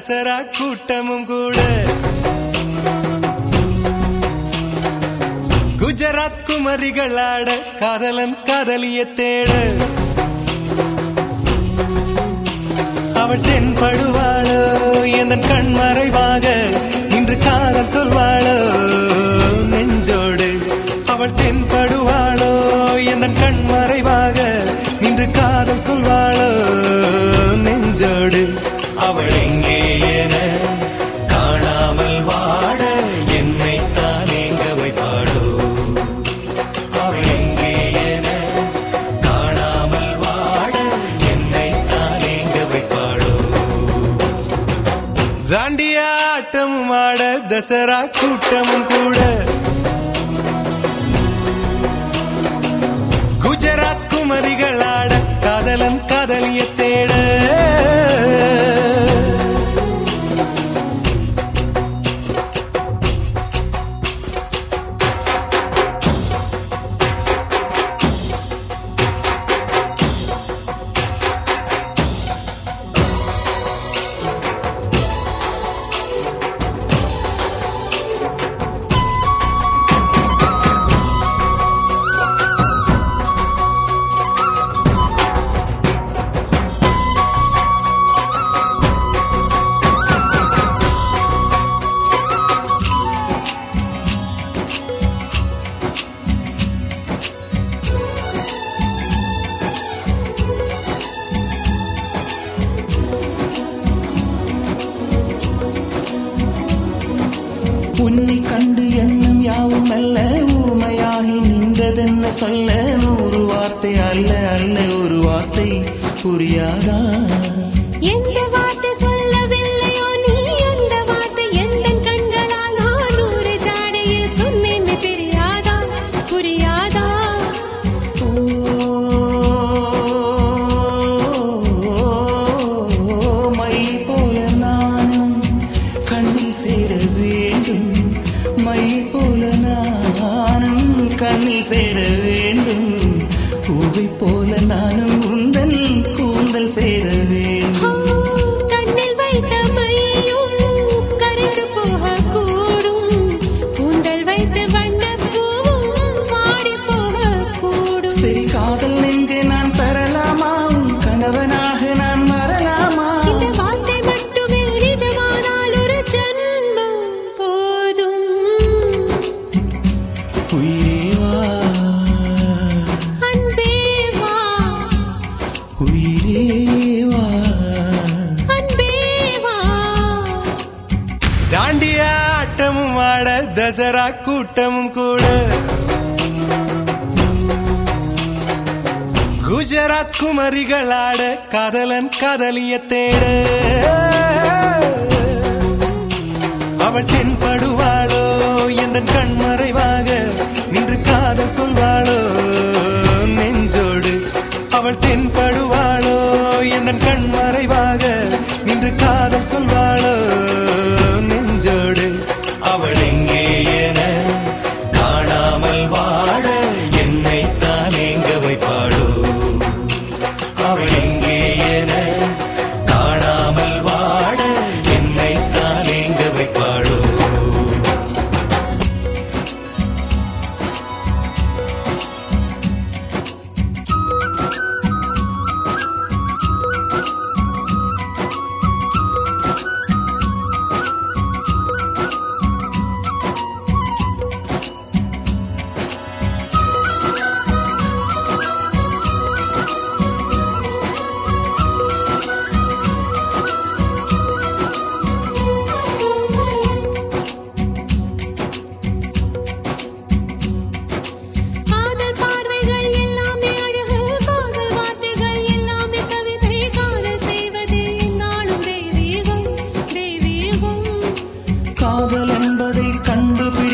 தசரா கூட்டமும் கூட குஜராத் குமரிகளாட காதலன் காதலிய தேட அவள் தென்படுவாளோ எந்தன் கண் மறைவாக இன்று காதல் சொல்வாளோ நெஞ்சோடு அவள் தென்படுவாளோ எந்தன் கண் மறைவாக இன்று காதல் சொல்வாளோ நெஞ்சோடு அவள் எங்கே என காணாமல் வாட என்னை தான் எங்க வைப்பாளோ அவள் எங்கே என காணாமல் வாட என்னை தான் எங்க வைப்பாளோ தாண்டியா ஆட்டமும் ஆட தசரா கூட்டமும் கூட குஜராத் குமரிகள் ஆட காதலன் காதலிய தேட உன்னை கண்டு எண்ணம் யாவும் அல்ல ஊமையாகி நின்றதென்ன சொல்ல நூறு வார்த்தை அல்ல அல்ல ஒரு வார்த்தை புரியாதா எந்த வார்த்தை சொல்லவில்லையோ நீ அந்த வார்த்தை எந்தன் கண்களால் நான் நூறு ஜாடையில் சொன்னேன்னு தெரியாதா புரியாதா ஓ, மை போல நானும் கண்ணி சேர வேண்டும் மை போல நானும் கண்ணி சேர வேண்டும் பூவை போல நானும் உந்தன் கூந்தல் சேர வேண்டும் கண்ணில் வைத்த மையும் கரைந்து போக கூடும் கூந்தல் வைத்து வண்ண பூவும் வாடி போக கூடும் சரி காதல் நெஞ்சே நான் பெறலாமா உன் கணவனாக நான் வரலாமா இந்த வார்த்தை மட்டுமே நிஜமானால் ஒரு ஜன்மம் போதும் உயிரே வா அன்பே வா உயிரே வா அன்பே வா தாண்டியா ஆட்டமும் ஆட தசரா கூட்டமும் கூட குஜராத் குமரிகள் ஆட காதலன் காதலிய தேட அவள் தென்படுவாளோ எந்த கண் மறைவாக நின்று காதல் சொல்வாளோ நெஞ்சோடு அவள் தென்படுவாளோ எந்த கண் மறைவாக நின்று காதல் சொல்வாளோ நெஞ்சோடு அவள் எங்கே என காணாமல் வாட என்னை தான் எங்க வைப்பாளோ அவள் எங்கே என காணாமல் வாட என்னை தான் எங்க வைப்பாளோ காதல் பார்வைகள் எல்லாமே அழகு காதல் வார்த்தைகள் எல்லாமே கவிதை காதல் செய்வது என்னாலும் தெய்வீகம் தெய்வீகம் காதல் என்பதை கண்டுபிடி